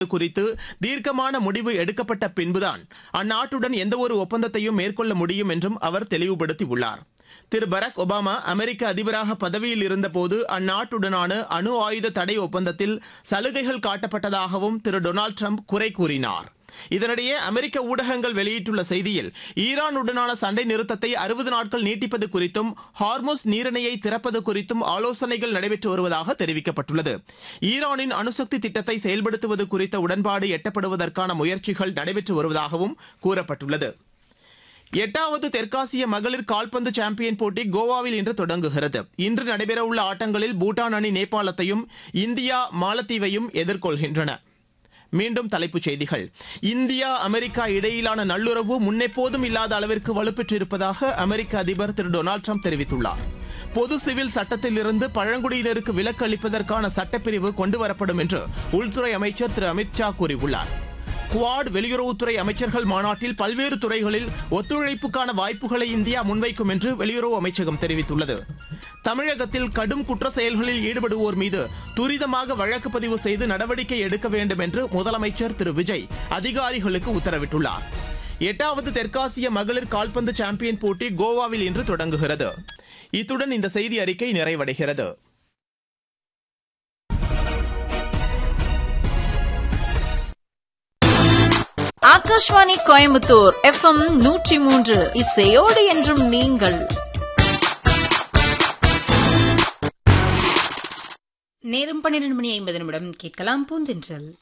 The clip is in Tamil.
குறித்து தீர்க்கமான முடிவு எடுக்கப்பட்ட பின்புதான் அந்நாட்டுடன் எந்தவொரு ஒப்பந்தத்தையும் மேற்கொள்ள முடியும் என்றும் அவர் தெளிவுபடுத்தியுள்ளார் திரு பராக் ஒபாமா அமெரிக்க அதிபராக பதவியில் இருந்தபோது அந்நாட்டுடனான அணு ஆயுத தடை ஒப்பந்தத்தில் சலுகைகள் காட்டப்பட்டதாகவும் திரு டொனால்டு ட்ரம்ப் குறை கூறினார் இதனிடையே அமெரிக்க ஊடகங்கள் வெளியிட்டுள்ள செய்தியில் ஈரானுடனான சண்டை நிறுத்தத்தை அறுபது நாட்கள் நீட்டிப்பது குறித்தும் ஹார்மோஸ் நீரிணையை திறப்பது குறித்தும் ஆலோசனைகள் நடைபெற்று வருவதாக தெரிவிக்கப்பட்டுள்ளது ஈரானின் அணுசக்தி திட்டத்தை செயல்படுத்துவது குறித்த உடன்பாடு எட்டப்படுவதற்கான முயற்சிகள் நடைபெற்று வருவதாகவும் கூறப்பட்டுள்ளது எட்டாவது தெற்காசிய மகளிர் கால்பந்து சாம்பியன் போட்டி கோவாவில் இன்று தொடங்குகிறது இன்று நடைபெறவுள்ள ஆட்டங்களில் பூட்டான் அணி நேபாளத்தையும் இந்தியா மாலத்தீவையும் எதிர்கொள்கின்றன மீண்டும் தலைப்புச் செய்திகள் இந்தியா அமெரிக்கா இடையிலான நல்லுறவு முன்னெப்போதும் இல்லாத அளவிற்கு வலுப்பெற்றிருப்பதாக அமெரிக்க அதிபர் திரு டொனால்டு ட்ரம்ப் தெரிவித்துள்ளார் பொது சிவில் சட்டத்திலிருந்து பழங்குடியினருக்கு விலக்கு அளிப்பதற்கான சட்டப்பிரிவு கொண்டுவரப்படும் என்று உள்துறை அமைச்சர் திரு அமித் ஷா கூறியுள்ளார் குவாட் வெளியுறவுத்துறை அமைச்சர்கள் மாநாட்டில் பல்வேறு துறைகளில் ஒத்துழைப்புக்கான வாய்ப்புகளை இந்தியா முன்வைக்கும் என்று வெளியுறவு அமைச்சகம் தெரிவித்துள்ளது தமிழகத்தில் கடும் குற்ற செயல்களில் ஈடுபடுவோர் மீது துரிதமாக வழக்கு பதிவு செய்து நடவடிக்கை எடுக்க வேண்டும் என்று முதலமைச்சர் திரு விஜய் அதிகாரிகளுக்கு உத்தரவிட்டுள்ளார் எட்டாவது தெற்காசிய மகளிர் கால்பந்து சாம்பியன் போட்டி கோவாவில் இன்று தொடங்குகிறது இத்துடன் இந்த செய்தி அறிக்கை நிறைவடைகிறது ஆகாஷ்வாணி கோயம்புத்தூர் எஃப்எம் நூற்றி மூன்று இசையோடு என்றும் நீங்கள் நேரம் பன்னிரண்டு மணி ஐம்பது நிமிடம் கேட்கலாம் பூந்தென்றல்